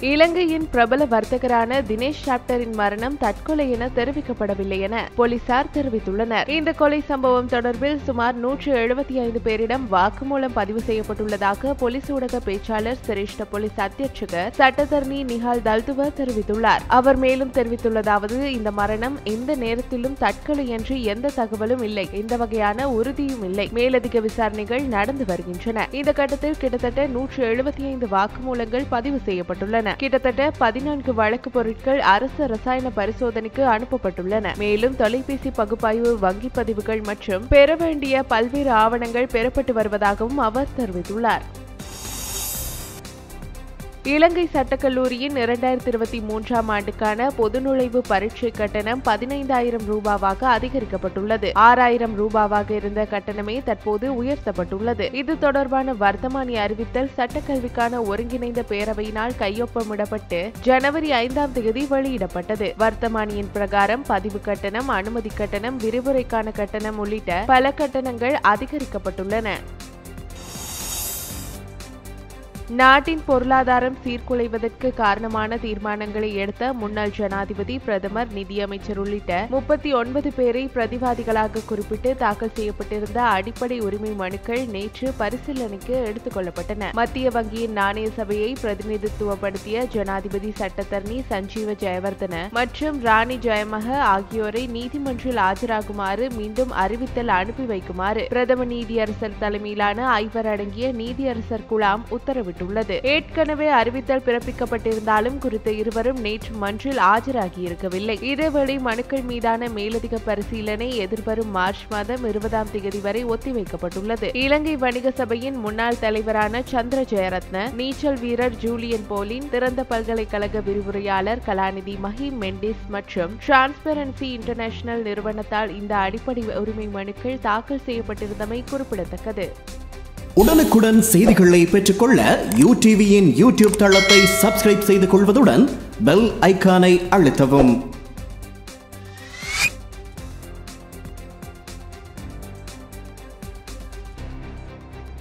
இலங்கையின் பிரபல வர்த்தகரான தினேஷ் சாப்டரின் மரணம் தற்கொலை என தெரிவிக்கப்படவில்லை என போலீசார் தெரிவித்துள்ளனர் இந்த கொலை சம்பவம் தொடர்பில் சுமார் நூற்று எழுபத்தி ஐந்து பேரிடம் வாக்குமூலம் பதிவு செய்யப்பட்டுள்ளதாக போலீஸ் ஊடக பேச்சாளர் சிரேஷ்ட போலீஸ் அத்தியட்சகர் சட்டத்தரணி நிஹால் தல்துவ தெரிவித்துள்ளார் அவர் மேலும் தெரிவித்துள்ளதாவது இந்த மரணம் எந்த நேரத்திலும் தற்கொலை என்று எந்த தகவலும் இல்லை இந்த வகையான உறுதியும் இல்லை மேலதிக விசாரணைகள் நடந்து வருகின்றன இந்த கட்டத்தில் கிட்டத்தட்ட நூற்று எழுபத்தி ஐந்து வாக்குமூலங்கள் பதிவு செய்யப்பட்டுள்ளன கிட்டத்தட்ட பதினான்கு வழக்கு பொருட்கள் அரசு ரசாயன பரிசோதனைக்கு அனுப்பப்பட்டுள்ளன மேலும் தொலைபேசி பகுப்பாய்வு வங்கி பதிவுகள் மற்றும் பெற வேண்டிய பல்வேறு ஆவணங்கள் பெறப்பட்டு வருவதாகவும் அவர் தெரிவித்துள்ளார் இலங்கை சட்டக்கல்லூரியின் இரண்டாயிரத்தி இருபத்தி மூன்றாம் ஆண்டுக்கான பொது நுழைவு பரீட்சை கட்டணம் பதினைந்தாயிரம் ரூபாவாக அதிகரிக்கப்பட்டுள்ளது ஆறாயிரம் ரூபாவாக இருந்த கட்டணமே தற்போது உயர்த்தப்பட்டுள்ளது இது தொடர்பான வர்த்தமானி அறிவித்தல் சட்டக்கல்விக்கான ஒருங்கிணைந்த பேரவையினால் கையொப்பமிடப்பட்டு ஜனவரி ஐந்தாம் தேதி வெளியிடப்பட்டது வர்த்தமானியின் பிரகாரம் பதிவு கட்டணம் அனுமதி கட்டணம் விரிவுரைக்கான கட்டணம் உள்ளிட்ட பல கட்டணங்கள் அதிகரிக்கப்பட்டுள்ளன நாட்டின் பொருளாதாரம் சீர்குலைவதற்கு காரணமான தீர்மானங்களை எடுத்த முன்னாள் ஜனாதிபதி பிரதமர் நிதியமைச்சர் உள்ளிட்ட முப்பத்தி ஒன்பது பேரை பிரதிவாதிகளாக குறிப்பிட்டு தாக்கல் செய்யப்பட்டிருந்த அடிப்படை உரிமை மனுக்கள் நேற்று பரிசீலனைக்கு எடுத்துக் கொள்ளப்பட்டன மத்திய வங்கியின் நாணய சபையை பிரதிநிதித்துவப்படுத்திய ஜனாதிபதி சட்டத்தரணி சஞ்சீவ ஜெயவர்தன மற்றும் ராணி ஜெயமக ஆகியோரை நீதிமன்றில் ஆஜராகுமாறு மீண்டும் அறிவித்தல் அனுப்பி வைக்குமாறு பிரதம நீதியரசர் தலைமையிலான ஐவர் அடங்கிய நீதியரசர் குழாம் உத்தரவிட்டுள்ளது உள்ளது ஏற்கனவே அறிவித்தல் பிறப்பிக்கப்பட்டிருந்தாலும் குறித்த இருவரும் நேற்று மன்றில் ஆஜராகியிருக்கவில்லை இதேவேளை மனுக்கள் மீதான மேலதிக பரிசீலனை எதிர்வரும் மார்ச் மாதம் இருபதாம் தேதி வரை ஒத்திவைக்கப்பட்டுள்ளது இலங்கை வணிக சபையின் முன்னாள் தலைவரான சந்திர ஜெயரத்ன நீச்சல் வீரர் ஜூலியன் போலின் திறந்த பல்கலைக்கழக விரிவுரையாளர் கலாநிதி மஹி மெண்டிஸ் மற்றும் டிரான்ஸ்பரன்சி இன்டர்நேஷனல் நிறுவனத்தால் இந்த அடிப்படை உரிமை மனுக்கள் தாக்கல் செய்யப்பட்டிருந்தமை குறிப்பிடத்தக்கது உடனுக்குடன் செய்திகளை பெற்றுக்கொள்ள யூ டிவியின் யூடியூப் தளத்தை சப்ஸ்கிரைப் செய்து கொள்வதுடன் பெல் ஐக்கானை அழுத்தவும்